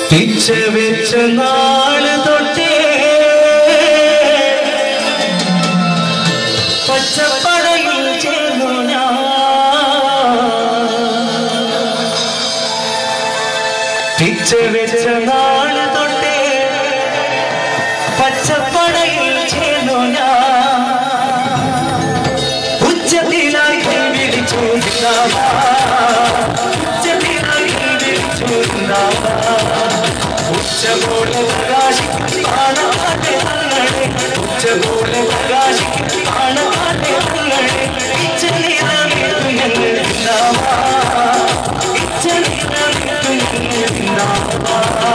പിച്ച വെച്ച നാള് തൊട്ടേ പച്ചപ്പടയിൽ ചേർന്നു ഞാൻ പിച്ച വെച്ച നാള് തൊട്ടേ പച്ചപ്പടയിൽ ചേർന്നു ഞാൻ ഉച്ചത്തിലായി കൈ വിളിച്ചു നിന്നാവാ. ഉച്ചത്തിലായി കൈ വിളിച്ചു നിന്നാവാ. ഉച്ചപോലെ പ്രകാശിക്കും കാണാതെ അങ്ങളെ ഉച്ചപോലെ പ്രകാശിക്കും കാണാതെ അങ്ങളെ ഇച്ചനിറമിട്ടു ഞങ്ങൾ നിന്നാവാ. ഇച്ചനിറമിട്ടു ഞങ്ങൾ നിന്നാവാ.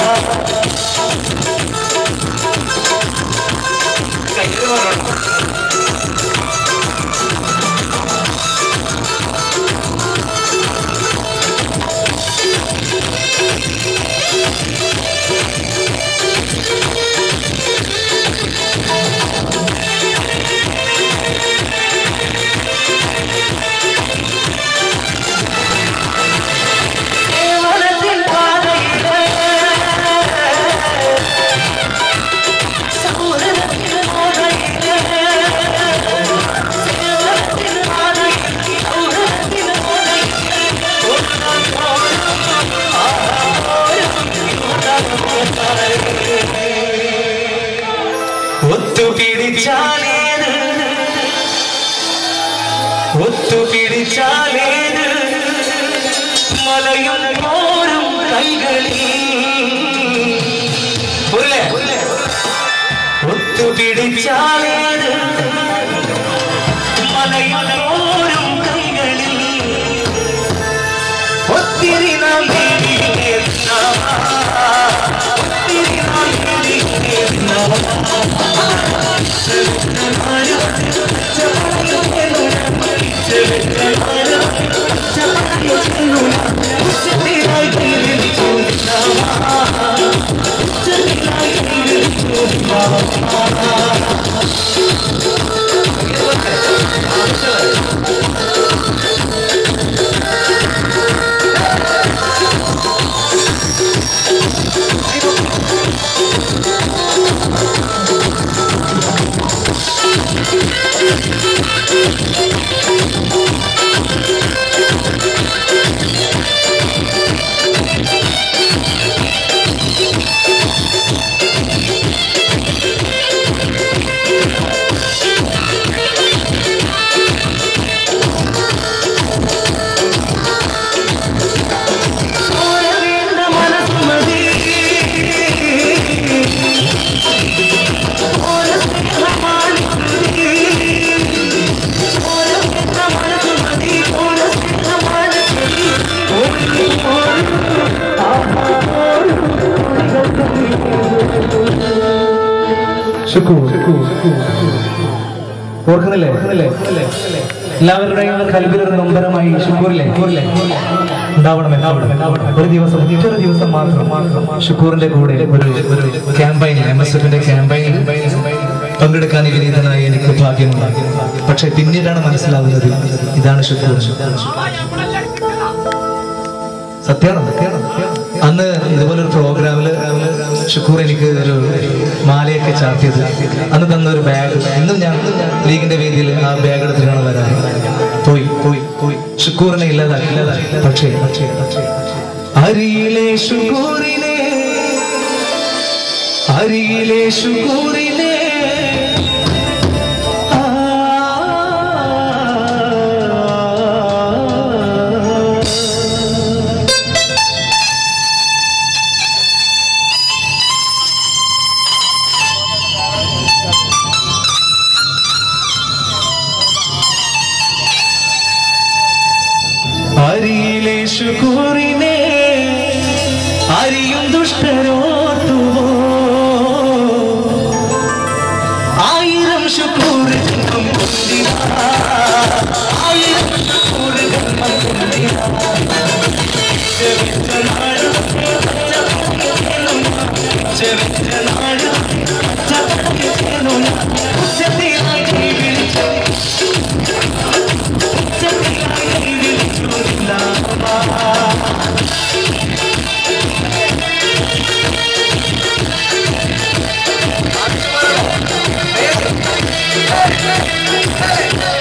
കയ്യിൽ വരണം. കേവലത്തിൽ പാതയിലെ സൗരത്തിൽ പാതയിലെ കേവലത്തിൽ പാതയിലെ സൗരത്തിൽ ഒത്തുപിടിച്ചാലേത് ഒത്തുപിടിച്ചാലേത് മലയും പോരും കൈകളിൽ പുല്ലേ ഒത്തുപിടിച്ചാലേത് മലയും പോരും കൈകളിൽ ഒത്തിരി നാൾ നീങ്ങിയിരുന്ന ഒത്തിരി നാൾ നീങ്ങിയിരുന്ന ഓർക്കുന്നില്ലേ എല്ലാവരുടെയും കൽവിലൊരു നൊമ്പരമായി ഷുക്കൂറിലെ ഉണ്ടാവണം ഉണ്ടാവണം ഒരു ദിവസം ഒരു ദിവസം മാത്രം മാത്രം ഷുക്കൂറിന്റെ കൂടെ ഒരു ഒരു ക്യാമ്പയിനിൽ എം എസ് എഫിന്റെ ക്യാമ്പയിനിൽ പങ്കെടുക്കാൻ വിനീതനായി എനിക്ക് ഭാഗ്യമുണ്ടായി പക്ഷെ പിന്നീടാണ് മനസ്സിലാവുന്നത് ഇതാണ് ഷുക്കൂർ സത്യമാണ് സത്യമാണ് അന്ന് ഇതുപോലെ ഒരു പ്രോഗ്രാമില് ഷുക്കൂർ എനിക്ക് ഒരു മാലയൊക്കെ ചാർത്തിയത് അന്ന് തന്ന ഒരു ബാഗ് ഇന്നും ഞാൻ ലീഗിന്റെ വേദിയിൽ ആ ബാഗ് എടുത്തിട്ടാണ് വരാറ് പോയി പോയി പോയി ഷുക്കൂറിനെ ഇല്ലാതാക്കി ഇല്ലാതാക്കി പക്ഷേ പക്ഷേ പക്ഷേ അരിയിലെ ഷുക്കൂറിനെ അരിയിലെ ഷുക്കൂറിനെ ആ അരിയിലെ ശുക്കൂറിനെ അരിയും ദുഷ്ടരോർത്തുവോ ആയിരം ശുക്കൂർ ജന്മം കൊണ്ടിന ആയിരം ശുക്കൂർ ജന്മം കൊണ്ടിന ജവിച്ച നാട് ജവിച്ച നാട് ഉച്ചത്തിനായി വിളിച്ചു ഉച്ചത്തിനായി വിളിച്ചു Hey!